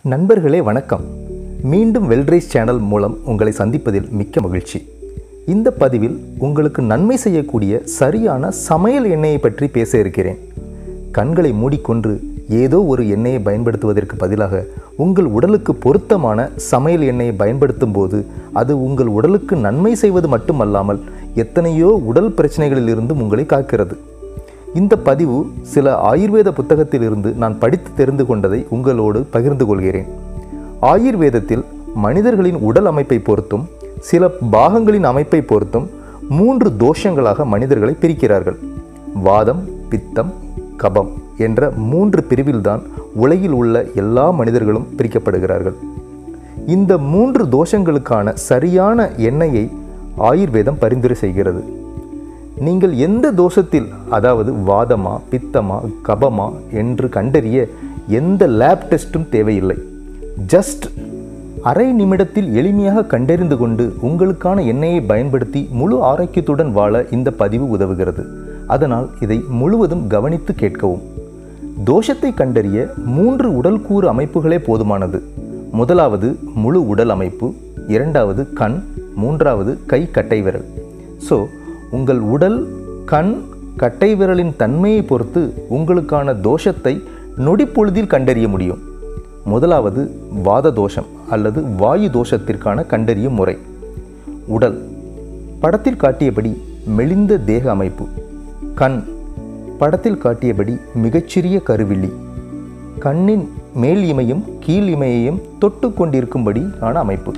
நண்பர்களே வணக்கம் மீண்டும் வெல்ரைஸ் சேனல் மூலம் உங்களை சந்திப்பதில் மிக்க மகிழ்ச்சி இந்த பதிவில் உங்களுக்கு நன்மை செய்யக்கூடிய சரியான சமையல் எண்ணெயை பற்றி பேச இருக்கிறேன் கண்களை மூடிக்கொண்டு ஏதோ ஒரு எண்ணெயை பயன்படுத்துவதற்கு பதிலாக உங்கள் உடலுக்கு பொருத்தமான சமையல் எண்ணெயை பயன்படுத்தும் போது அது உங்கள் உடலுக்கு நன்மை செய்வது மட்டுமல்லாமல் எத்தனையோ உடல் பிரச்சனைகளிலிருந்தும் உங்களை காக்கிறது இந்த பதிவு சில ஆயுர்வேத புத்தகத்திலிருந்து நான் படித்து தெரிந்து கொண்டதை உங்களோடு பகிர்ந்து கொள்கிறேன் ஆயுர்வேதத்தில் மனிதர்களின் உடல் அமைப்பை பொறுத்தும் சில பாகங்களின் அமைப்பை பொறுத்தும் மூன்று தோஷங்களாக மனிதர்களை பிரிக்கிறார்கள் வாதம் பித்தம் கபம் என்ற மூன்று பிரிவில்தான் உலகில் உள்ள எல்லா மனிதர்களும் பிரிக்கப்படுகிறார்கள் இந்த மூன்று தோஷங்களுக்கான சரியான எண்ணெயை ஆயுர்வேதம் பரிந்துரை செய்கிறது நீங்கள் எந்த தோஷத்தில் அதாவது வாதமா பித்தமா கபமா என்று கண்டறிய எந்த லேப் டெஸ்ட்டும் தேவையில்லை ஜஸ்ட் அரை நிமிடத்தில் எளிமையாக கண்டறிந்து கொண்டு உங்களுக்கான எண்ணெயை பயன்படுத்தி முழு ஆரோக்கியத்துடன் வாழ இந்த பதிவு உதவுகிறது அதனால் இதை முழுவதும் கவனித்து கேட்கவும் தோஷத்தை கண்டறிய மூன்று உடல் கூறு அமைப்புகளே போதுமானது முதலாவது முழு உடல் அமைப்பு இரண்டாவது கண் மூன்றாவது கை கட்டை விரல் ஸோ உங்கள் உடல் கண் கட்டை விரலின் தன்மையை பொறுத்து உங்களுக்கான தோஷத்தை நொடிப்பொழுதில் கண்டறிய முடியும் முதலாவது வாத தோஷம் அல்லது வாயு தோஷத்திற்கான கண்டறியும் முறை உடல் படத்தில் காட்டியபடி மெலிந்த தேக அமைப்பு கண் படத்தில் காட்டியபடி மிகச்சிறிய கருவிழி கண்ணின் மேல் இமையும் கீழ் இமையையும் தொட்டு கொண்டிருக்கும்படி ஆன அமைப்பு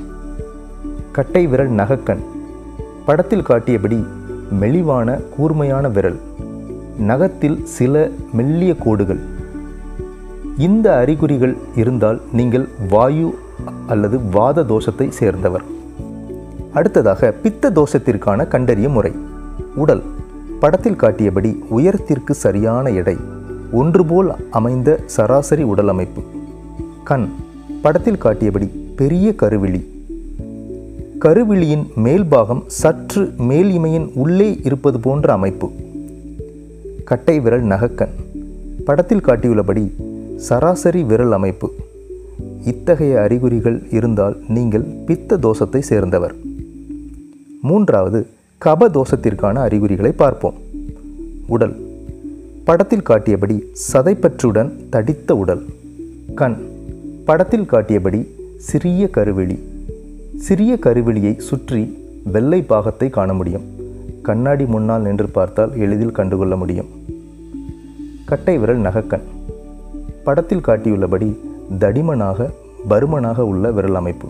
கட்டை விரல் நகக்கண் படத்தில் காட்டியபடி மெலிவான கூர்மையான விரல் நகத்தில் சில மெல்லிய கோடுகள் இந்த அறிகுறிகள் இருந்தால் நீங்கள் வாயு அல்லது வாத தோஷத்தை சேர்ந்தவர் அடுத்ததாக பித்த தோஷத்திற்கான கண்டறியும் முறை உடல் படத்தில் காட்டியபடி உயரத்திற்கு சரியான எடை ஒன்று போல் அமைந்த சராசரி உடல் அமைப்பு கண் படத்தில் காட்டியபடி பெரிய கருவிழி கருவிழியின் மேல்பாகம் சற்று மேல் இமையின் உள்ளே இருப்பது போன்ற அமைப்பு கட்டை விரல் நகக்கண் படத்தில் காட்டியுள்ளபடி சராசரி விரல் அமைப்பு இத்தகைய அறிகுறிகள் இருந்தால் நீங்கள் பித்த தோஷத்தை சேர்ந்தவர் மூன்றாவது கப தோஷத்திற்கான அறிகுறிகளை பார்ப்போம் உடல் படத்தில் காட்டியபடி சதைப்பற்றுடன் தடித்த உடல் கண் படத்தில் காட்டியபடி சிறிய கருவிழி சிறிய கருவிழியை சுற்றி வெள்ளை பாகத்தை காண முடியும் கண்ணாடி முன்னால் நின்று பார்த்தால் எளிதில் கண்டுகொள்ள முடியும் கட்டை விரல் நகக்கண் படத்தில் காட்டியுள்ளபடி தடிமனாக பருமனாக உள்ள விரல் அமைப்பு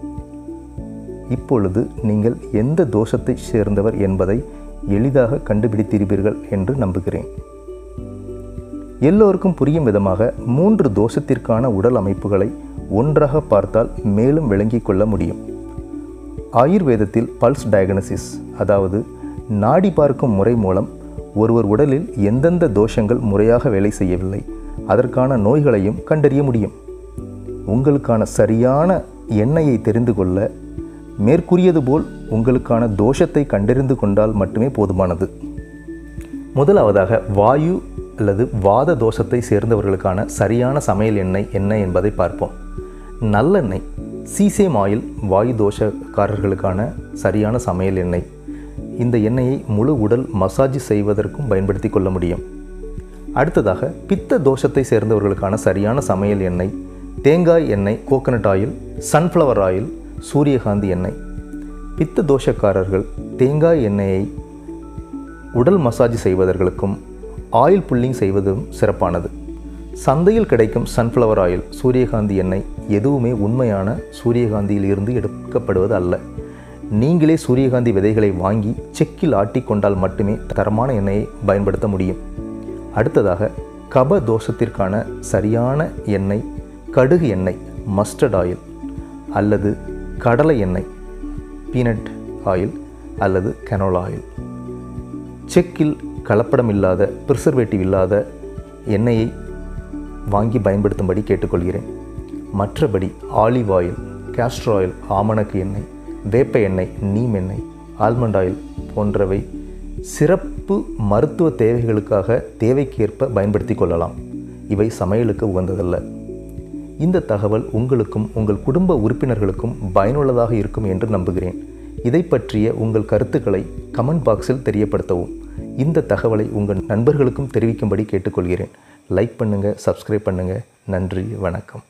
இப்பொழுது நீங்கள் எந்த தோஷத்தை சேர்ந்தவர் என்பதை எளிதாக கண்டுபிடித்திருப்பீர்கள் என்று நம்புகிறேன் எல்லோருக்கும் புரியும் விதமாக மூன்று தோஷத்திற்கான உடல் அமைப்புகளை ஒன்றாக பார்த்தால் மேலும் விளங்கிக் கொள்ள முடியும் ஆயுர்வேதத்தில் பல்ஸ் டயக்னசிஸ் அதாவது நாடி பார்க்கும் முறை மூலம் ஒருவர் உடலில் எந்தெந்த தோஷங்கள் முறையாக வேலை செய்யவில்லை அதற்கான நோய்களையும் கண்டறிய முடியும் உங்களுக்கான சரியான எண்ணெயை தெரிந்து கொள்ள மேற்கூறியது போல் உங்களுக்கான தோஷத்தை கண்டறிந்து கொண்டால் மட்டுமே போதுமானது முதலாவதாக வாயு அல்லது வாத தோஷத்தை சேர்ந்தவர்களுக்கான சரியான சமையல் எண்ணெய் என்ன என்பதை பார்ப்போம் நல்லெண்ணெய் சீசேம் ஆயில் வாயு தோஷக்காரர்களுக்கான சரியான சமையல் எண்ணெய் இந்த எண்ணெயை முழு உடல் மசாஜ் செய்வதற்கும் பயன்படுத்தி கொள்ள முடியும் அடுத்ததாக பித்த தோஷத்தை சேர்ந்தவர்களுக்கான சரியான சமையல் எண்ணெய் தேங்காய் எண்ணெய் கோகனட் ஆயில் சன்ஃப்ளவர் ஆயில் சூரியகாந்தி எண்ணெய் பித்த தோஷக்காரர்கள் தேங்காய் எண்ணெயை உடல் மசாஜ் செய்வதற்கும் ஆயில் புல்லிங் செய்வதும் சிறப்பானது சந்தையில் கிடைக்கும் சன்ஃப்ளவர் ஆயில் சூரியகாந்தி எண்ணெய் எதுவுமே உண்மையான சூரியகாந்தியில் இருந்து எடுக்கப்படுவது அல்ல நீங்களே சூரியகாந்தி விதைகளை வாங்கி செக்கில் ஆட்டி கொண்டால் மட்டுமே தரமான எண்ணெயை பயன்படுத்த முடியும் அடுத்ததாக கப தோஷத்திற்கான சரியான எண்ணெய் கடுகு எண்ணெய் மஸ்டர்ட் ஆயில் அல்லது கடலை எண்ணெய் பீனட் ஆயில் அல்லது கனோலா ஆயில் செக்கில் கலப்படம் இல்லாத ப்ரிசர்வேட்டிவ் இல்லாத எண்ணெயை வாங்கி பயன்படுத்தும்படி கேட்டுக்கொள்கிறேன் மற்றபடி ஆலிவ் ஆயில் கேஸ்டர் ஆயில் ஆமணக்கு எண்ணெய் வேப்ப எண்ணெய் நீம் எண்ணெய் ஆல்மண்ட் ஆயில் போன்றவை சிறப்பு மருத்துவ தேவைகளுக்காக தேவைக்கேற்ப பயன்படுத்தி கொள்ளலாம் இவை சமையலுக்கு உகந்ததல்ல இந்த தகவல் உங்களுக்கும் உங்கள் குடும்ப உறுப்பினர்களுக்கும் பயனுள்ளதாக இருக்கும் என்று நம்புகிறேன் இதை பற்றிய உங்கள் கருத்துக்களை கமெண்ட் பாக்ஸில் தெரியப்படுத்தவும் இந்த தகவலை உங்கள் நண்பர்களுக்கும் தெரிவிக்கும்படி கேட்டுக்கொள்கிறேன் லைக் பண்ணுங்கள் சப்ஸ்கிரைப் பண்ணுங்கள் நன்றி வணக்கம்